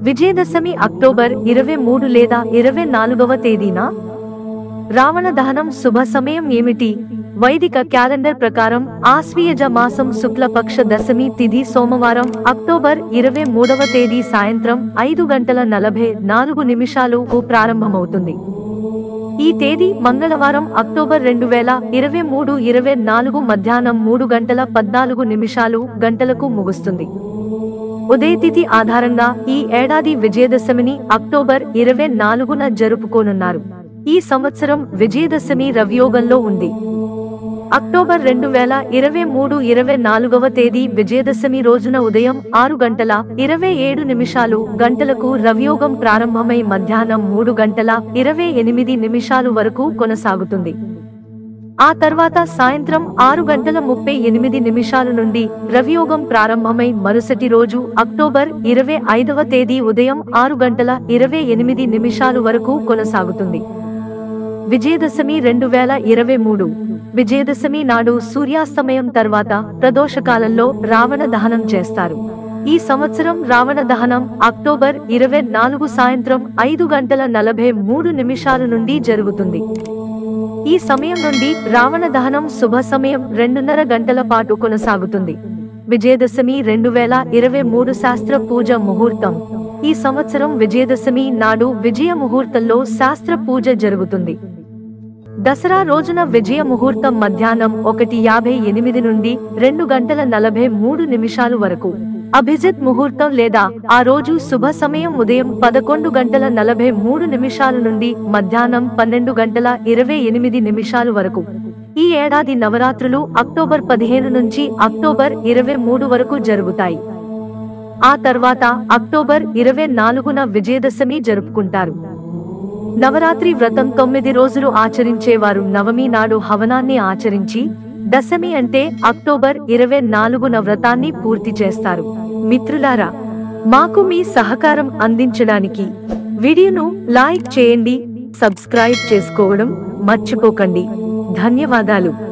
Vijayadashami October ఇరవై మూడు లేదా ఇరవై నాలుగవ తేదీన రావణ దహనం శుభ సమయం ఏమిటి వైదిక క్యాలెండర్ ప్రకారం ఆశ్వీయజ మాసం శుక్లపక్ష దశమి తిథి సోమవారం అక్టోబర్ ఇరవై మూడవ తేదీ సాయంత్రం ఐదు గంటల నలభై నాలుగు నిమిషాలకు ప్రారంభమవుతుంది ఈ తేదీ మంగళవారం అక్టోబర్ రెండు వేల ఇరవై మూడు ఇరవై నాలుగు మధ్యాహ్నం మూడు గంటల పద్నాలుగు నిమిషాలు గంటలకు ముగుస్తుంది ఉదయ తిథి ఆధారంగా ఈ ఏడాది విజయదశమిని అక్టోబర్ ఇరవై నాలుగున జరుపుకోనున్నారు ఈ సంవత్సరం విజయదశమి రవియోగంలో ఉంది అక్టోబర్ రెండు వేల ఇరవై మూడు ఇరవై నాలుగవ తేదీ విజయదశమి రోజున ఉదయం ఆరు గంటల ఇరవై ఏడు నిమిషాలు గంటలకు రవియోగం ప్రారంభమై మధ్యాహ్నం మూడు గంటల ఇరవై ఎనిమిది నిమిషాలు వరకు కొనసాగుతుంది ఆ తర్వాత సాయంత్రం ఆరు గంటల ముప్పై ఎనిమిది నిమిషాల నుండి రవియోగం ప్రారంభమై మరుసటి రోజు అక్టోబర్ ఇరవై ఐదవ తేదీ ఉదయం ఆరు గంటల ఇరవై ఎనిమిది నిమిషాలు వరకు కొనసాగుతుంది విజయదశమి రెండు వేల ఇరవై మూడు విజయదశమి నాడు సూర్యాస్తమయం తర్వాత ప్రదోషకాలంలో రావణ దహనం చేస్తారు ఈ సంవత్సరం రావణ దహనం అక్టోబర్ ఇరవై నాలుగు సాయంత్రం ఐదు గంటల నలభై మూడు నిమిషాల నుండి జరుగుతుంది ఈ సమయం నుండి రావణ దహనం శుభ సమయం రెండున్నర గంటల పాటు కొనసాగుతుంది విజయదశమి రెండు వేల ఇరవై మూడు శాస్త్ర పూజ ముహూర్తం ఈ సంవత్సరం విజయదశమి నాడు విజయ ముహూర్తంలో శాస్త్ర పూజ జరుగుతుంది దసరా రోజున విజయ ముహూర్తం మధ్యాహ్నం ఒకటి యాభై ఎనిమిది నుండి రెండు గంటల నలభై మూడు నిమిషాలు వరకు అభిజిత్ ముహూర్తం లేదా ఆ రోజు శుభ సమయం ఉదయం పదకొండు గంటల నలభై మూడు నిమిషాల నుండి మధ్యాహ్నం పన్నెండు గంటల ఇరవై ఎనిమిది నిమిషాలు వరకు ఈ ఏడాది నవరాత్రులు అక్టోబర్ పదిహేను నుంచి అక్టోబర్ ఇరవై మూడు వరకు జరుగుతాయి ఆ తర్వాత అక్టోబర్ ఇరవై నాలుగున విజయదశమి జరుపుకుంటారు నవరాత్రి వ్రతం తొమ్మిది రోజులు ఆచరించేవారు నవమి నాడు హవనాన్ని ఆచరించి దశమి అంటే అక్టోబర్ ఇరవై నాలుగున వ్రతాన్ని పూర్తి చేస్తారు మిత్రులారా మాకు మీ సహకారం అందించడానికి వీడియోను లైక్ చేయండి సబ్స్క్రైబ్ చేసుకోవడం మర్చిపోకండి ధన్యవాదాలు